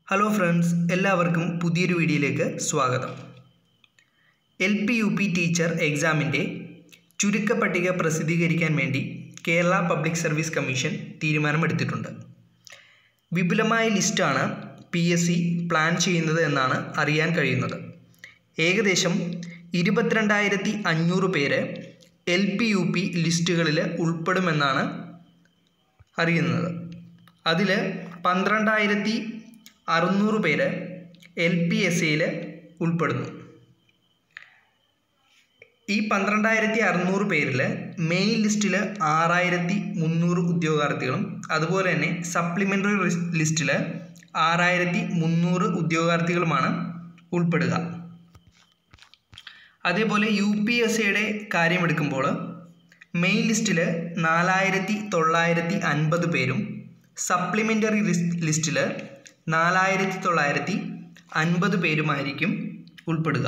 hello friends എല്ലാവർക്കും പുതിയൊരു വീഡിയോയിലേക്ക് സ്വാഗതം L P U P teacher എക്സാമിൻ്റെ ചുരുക്കപ്പട്ടിക പ്രസിദ്ധീകരിക്കാൻ വേണ്ടി കേരള പബ്ലിക് സർവീസ് കമ്മീഷൻ തീരുമാനമെടുത്തിട്ടുണ്ട് വിപുലമായ ലിസ്റ്റാണ് പി എസ് സി പ്ലാൻ ചെയ്യുന്നത് എന്നാണ് അറിയാൻ കഴിയുന്നത് ഏകദേശം ഇരുപത്തിരണ്ടായിരത്തി അഞ്ഞൂറ് പേര് എൽ പി യു പി ലിസ്റ്റുകളിൽ ഉൾപ്പെടുമെന്നാണ് അറിയുന്നത് അതിൽ പന്ത്രണ്ടായിരത്തി അറുന്നൂറ് പേര് എൽ പി എസ് സിയിൽ ഉൾപ്പെടുന്നു ഈ പന്ത്രണ്ടായിരത്തി അറുന്നൂറ് പേരിൽ മെയിൻ ലിസ്റ്റിൽ ആറായിരത്തി മുന്നൂറ് ഉദ്യോഗാർത്ഥികളും അതുപോലെ തന്നെ സപ്ലിമെൻ്ററി ലിസ്റ്റിൽ ആറായിരത്തി മുന്നൂറ് ഉദ്യോഗാർത്ഥികളുമാണ് ഉൾപ്പെടുക അതേപോലെ യു പി എസ് സിയുടെ കാര്യമെടുക്കുമ്പോൾ മെയിൻ ലിസ്റ്റിൽ നാലായിരത്തി തൊള്ളായിരത്തി അൻപത് പേരും സപ്ലിമെൻ്ററി ലിസ്റ്റിൽ നാലായിരത്തി തൊള്ളായിരത്തി അൻപത് പേരുമായിരിക്കും ഉൾപ്പെടുക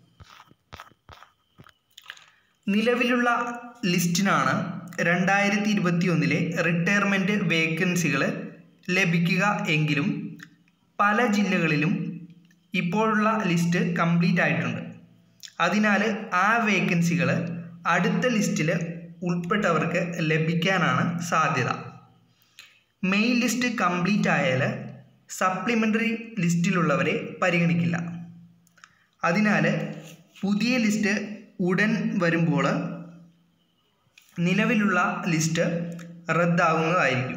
നിലവിലുള്ള ലിസ്റ്റിനാണ് രണ്ടായിരത്തി ഇരുപത്തി ഒന്നിലെ റിട്ടയർമെൻറ്റ് വേക്കൻസികൾ ലഭിക്കുക എങ്കിലും പല ജില്ലകളിലും ഇപ്പോഴുള്ള ലിസ്റ്റ് കംപ്ലീറ്റ് ആയിട്ടുണ്ട് അതിനാൽ ആ വേക്കൻസികൾ അടുത്ത ലിസ്റ്റിൽ ഉൾപ്പെട്ടവർക്ക് ലഭിക്കാനാണ് സാധ്യത മെയിൻ ലിസ്റ്റ് കംപ്ലീറ്റ് ആയാൽ സപ്ലിമെൻ്ററി ലിസ്റ്റിലുള്ളവരെ പരിഗണിക്കില്ല അതിനാൽ പുതിയ ലിസ്റ്റ് ഉടൻ വരുമ്പോൾ നിലവിലുള്ള ലിസ്റ്റ് റദ്ദാകുന്നതായിരിക്കും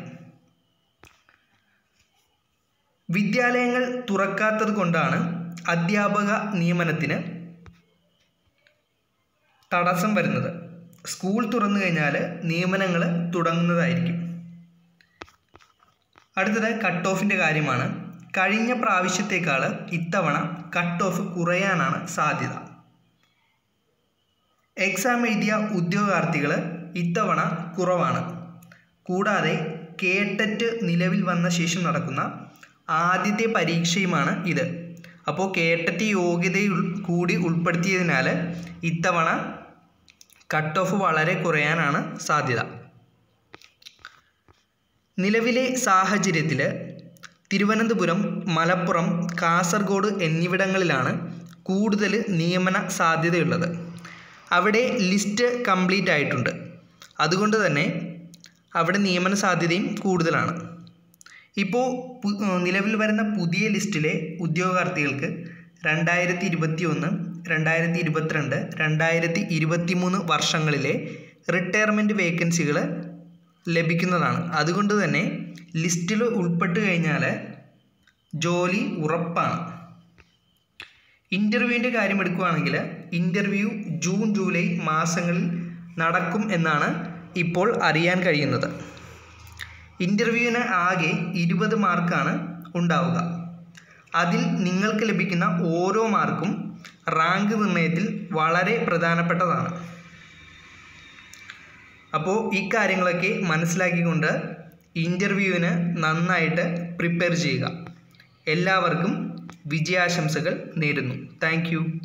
വിദ്യാലയങ്ങൾ തുറക്കാത്തത് കൊണ്ടാണ് അധ്യാപക നിയമനത്തിന് തടസ്സം വരുന്നത് സ്കൂൾ തുറന്നു കഴിഞ്ഞാൽ നിയമനങ്ങൾ തുടങ്ങുന്നതായിരിക്കും അടുത്തത് കട്ട് ഓഫിൻ്റെ കാര്യമാണ് കഴിഞ്ഞ പ്രാവശ്യത്തേക്കാൾ ഇത്തവണ കട്ട് ഓഫ് കുറയാനാണ് സാധ്യത എക്സാം എഴുതിയ ഉദ്യോഗാർത്ഥികൾ ഇത്തവണ കുറവാണ് കൂടാതെ കേട്ടറ്റ് നിലവിൽ വന്ന ശേഷം നടക്കുന്ന ആദ്യത്തെ പരീക്ഷയുമാണ് ഇത് അപ്പോൾ കേട്ടറ്റ് യോഗ്യതയിൽ കൂടി ഉൾപ്പെടുത്തിയതിനാൽ ഇത്തവണ കട്ട് ഓഫ് വളരെ കുറയാനാണ് സാധ്യത നിലവിലെ സാഹചര്യത്തിൽ തിരുവനന്തപുരം മലപ്പുറം കാസർഗോഡ് എന്നിവിടങ്ങളിലാണ് കൂടുതൽ നിയമന സാധ്യതയുള്ളത് അവിടെ ലിസ്റ്റ് കംപ്ലീറ്റ് ആയിട്ടുണ്ട് അതുകൊണ്ട് തന്നെ അവിടെ നിയമന സാധ്യതയും കൂടുതലാണ് ഇപ്പോൾ നിലവിൽ വരുന്ന പുതിയ ലിസ്റ്റിലെ ഉദ്യോഗാർത്ഥികൾക്ക് രണ്ടായിരത്തി ഇരുപത്തി ഒന്ന് രണ്ടായിരത്തി ഇരുപത്തിരണ്ട് രണ്ടായിരത്തി ഇരുപത്തി മൂന്ന് വർഷങ്ങളിലെ റിട്ടയർമെൻറ്റ് വേക്കൻസികൾ ലഭിക്കുന്നതാണ് അതുകൊണ്ട് തന്നെ ലിസ്റ്റിൽ ഉൾപ്പെട്ട് കഴിഞ്ഞാൽ ജോലി ഉറപ്പാണ് ഇൻ്റർവ്യൂവിൻ്റെ കാര്യം എടുക്കുകയാണെങ്കിൽ ഇൻ്റർവ്യൂ ജൂൺ ജൂലൈ മാസങ്ങളിൽ നടക്കും എന്നാണ് ഇപ്പോൾ അറിയാൻ കഴിയുന്നത് ഇൻ്റർവ്യൂവിന് ആകെ ഇരുപത് മാർക്കാണ് ഉണ്ടാവുക അതിൽ നിങ്ങൾക്ക് ലഭിക്കുന്ന ഓരോ മാർക്കും റാങ്ക് നിർണയത്തിൽ വളരെ പ്രധാനപ്പെട്ടതാണ് അപ്പോൾ ഈ കാര്യങ്ങളൊക്കെ മനസ്സിലാക്കിക്കൊണ്ട് ഇൻ്റർവ്യൂവിന് നന്നായിട്ട് പ്രിപ്പയർ ചെയ്യുക എല്ലാവർക്കും വിജയാശംസകൾ നേരുന്നു താങ്ക്